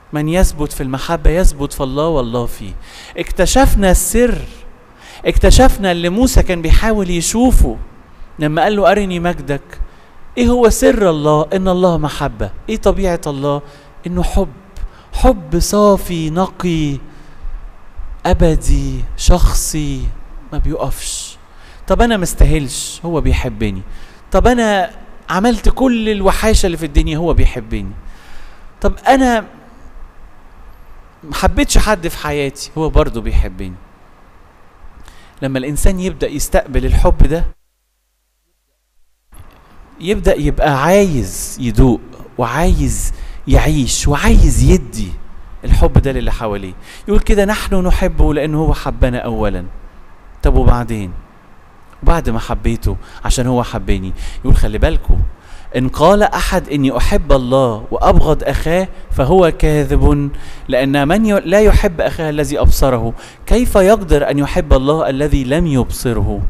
من يثبت في المحبة يثبت في الله والله فيه اكتشفنا السر اكتشفنا اللي موسى كان بيحاول يشوفه لما قال له أرني مجدك ايه هو سر الله ان الله محبة ايه طبيعة الله انه حب حب صافي نقي ابدي شخصي ما بيقفش طب انا مستاهلش هو بيحبني طب انا عملت كل الوحاشه اللي في الدنيا هو بيحبني طب انا ما حبيتش حد في حياتي هو برضه بيحبني لما الانسان يبدا يستقبل الحب ده يبدا يبقى عايز يدوق وعايز يعيش وعايز يدي الحب ده للي حواليه يقول كده نحن نحبه لانه هو حبنا اولا طب وبعدين وبعد ما حبيته عشان هو حبني يقول خلي بالكم ان قال احد اني احب الله وابغض اخاه فهو كاذب لان من ي- لا يحب اخاه الذي ابصره كيف يقدر ان يحب الله الذي لم يبصره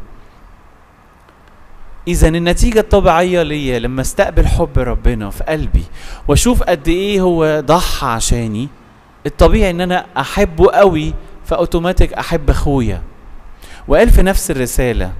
اذا النتيجه الطبيعيه ليا لما استقبل حب ربنا في قلبي واشوف قد ايه هو ضحى عشاني الطبيعي ان انا احبه قوي فاوتوماتيك احب اخويا وقال في نفس الرساله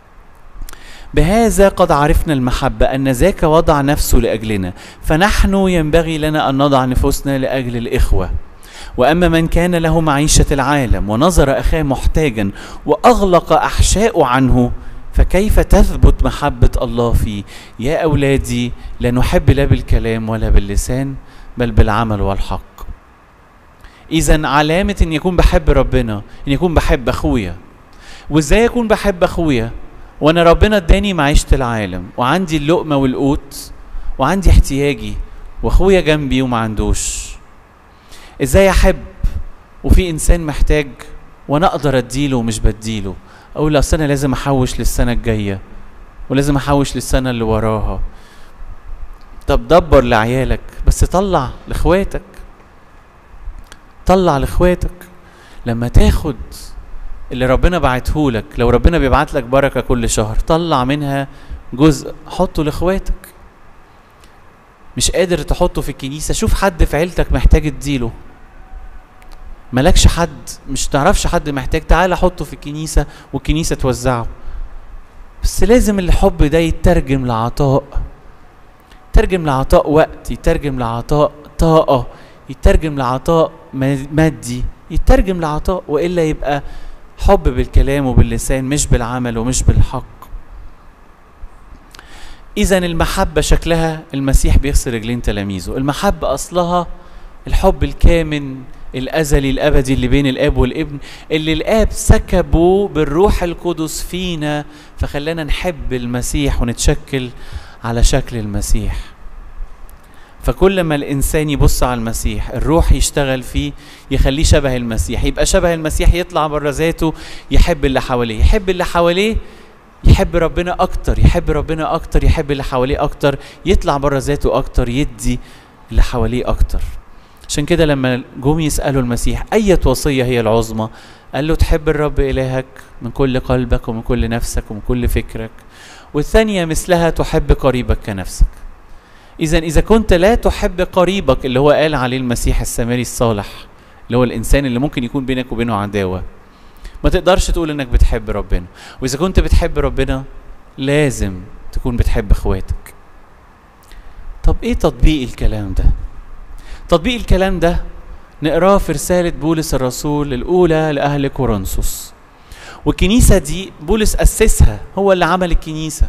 بهذا قد عرفنا المحبة أن ذاك وضع نفسه لأجلنا فنحن ينبغي لنا أن نضع نفوسنا لأجل الإخوة وأما من كان له معيشة العالم ونظر أخاه محتاجا وأغلق أحشاءه عنه فكيف تثبت محبة الله فيه يا أولادي لا نحب لا بالكلام ولا باللسان بل بالعمل والحق إذا علامة إن يكون بحب ربنا إن يكون بحب أخويا وإزاي أكون بحب أخويا وانا ربنا اداني معيشة العالم وعندي اللقمة والقوت وعندي احتياجي واخويا جنبي وما عندوش ازاي احب وفي انسان محتاج وانا اقدر اديله ومش بديله اقول اصل انا لازم احوش للسنة الجاية ولازم احوش للسنة اللي وراها طب دبر لعيالك بس طلع لاخواتك طلع لاخواتك لما تاخد اللي ربنا بعته لك لو ربنا بيبعت لك بركه كل شهر طلع منها جزء حطه لاخواتك مش قادر تحطه في الكنيسه شوف حد في عيلتك محتاج تديله مالكش حد مش تعرفش حد محتاج تعالى حطه في الكنيسه والكنيسه توزعه بس لازم الحب ده يترجم لعطاء يترجم لعطاء وقت يترجم لعطاء طاقه يترجم لعطاء مادي يترجم لعطاء والا يبقى حب بالكلام وباللسان مش بالعمل ومش بالحق اذا المحبه شكلها المسيح بيغسل رجلين تلاميذه المحبه اصلها الحب الكامن الازلي الابدي اللي بين الاب والابن اللي الاب سكبه بالروح القدس فينا فخلانا نحب المسيح ونتشكل على شكل المسيح فكل ما الانسان يبص على المسيح الروح يشتغل فيه يخليه شبه المسيح يبقى شبه المسيح يطلع بره ذاته يحب اللي حواليه يحب اللي حواليه يحب ربنا اكتر يحب ربنا اكتر يحب اللي حواليه اكتر يطلع بره ذاته اكتر يدي اللي حواليه اكتر عشان كده لما جم يسالوا المسيح اية وصيه هي العظمى قال له تحب الرب الهك من كل قلبك ومن كل نفسك ومن كل فكرك والثانيه مثلها تحب قريبك كنفسك إذا إذا كنت لا تحب قريبك اللي هو قال عليه المسيح السامري الصالح اللي هو الإنسان اللي ممكن يكون بينك وبينه عداوة ما تقدرش تقول إنك بتحب ربنا وإذا كنت بتحب ربنا لازم تكون بتحب إخواتك طب إيه تطبيق الكلام ده؟ تطبيق الكلام ده نقراه في رسالة بولس الرسول الأولى لأهل كورنثوس والكنيسة دي بولس أسسها هو اللي عمل الكنيسة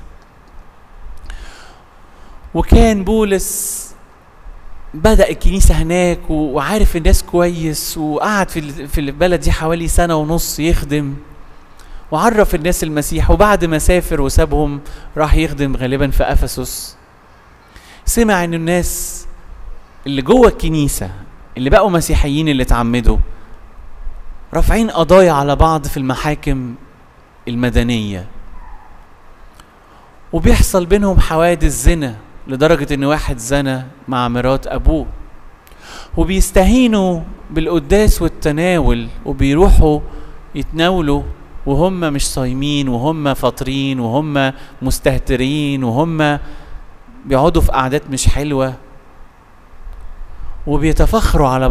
وكان بولس بدأ الكنيسة هناك وعارف الناس كويس وقعد في في البلد دي حوالي سنة ونص يخدم وعرف الناس المسيح وبعد ما سافر وسابهم راح يخدم غالبا في أفسس سمع ان الناس اللي جوه الكنيسة اللي بقوا مسيحيين اللي اتعمدوا رافعين قضايا على بعض في المحاكم المدنية وبيحصل بينهم حوادث زنا لدرجة إن واحد زنى مع مرات أبوه وبيستهينوا بالقداس والتناول وبيروحوا يتناولوا وهم مش صايمين وهم فاطرين وهم مستهترين وهم بيقعدوا في قعدات مش حلوة وبيتفخروا على